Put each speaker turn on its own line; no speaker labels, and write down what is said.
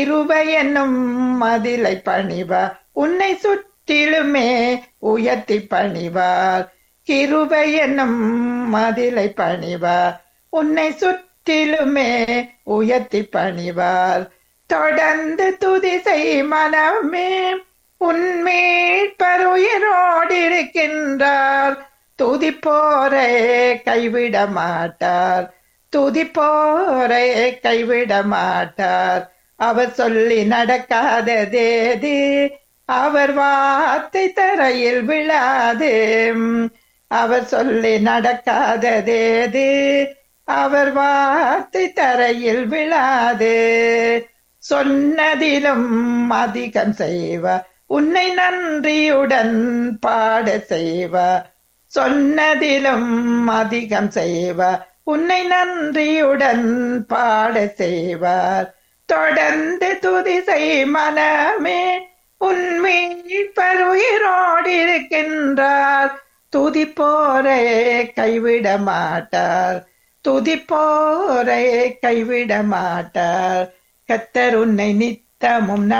கிருபை என்னும் மதிலை பணிவார் உன்னை சுற்றிலுமே உயர்த்தி பணிவார் கிருபை என்னும் மதிலை பணிவார் உன்னை சுற்றிலுமே உயர்த்தி பணிவார் தொடர்ந்து துதி செய் மனமே உன்மீட்பர் உயிரோடு இருக்கின்றார் துதிப்போரை கைவிட மாட்டார் துதிப்போரை கைவிட மாட்டார் அவர் சொல்லி நடக்காததேது அவர் வார்த்தை தரையில் விழாது அவர் சொல்லி நடக்காததேது அவர் வார்த்தை தரையில் விழாது சொன்னதிலும் அதிகம் செய்வார் உன்னை நன்றியுடன் பாட செய்வார் சொன்னதிலும் அதிகம் செய்வார் உன்னை நன்றியுடன் பாட செய்வார் தொடர்ந்து துதி செய் மனமே உண்மைப்பர் உயிரோடு இருக்கின்றார் துதி போரே கைவிட மாட்டார் துதி போரே கைவிட மாட்டார் கத்தர் உன்னை நித்தமும்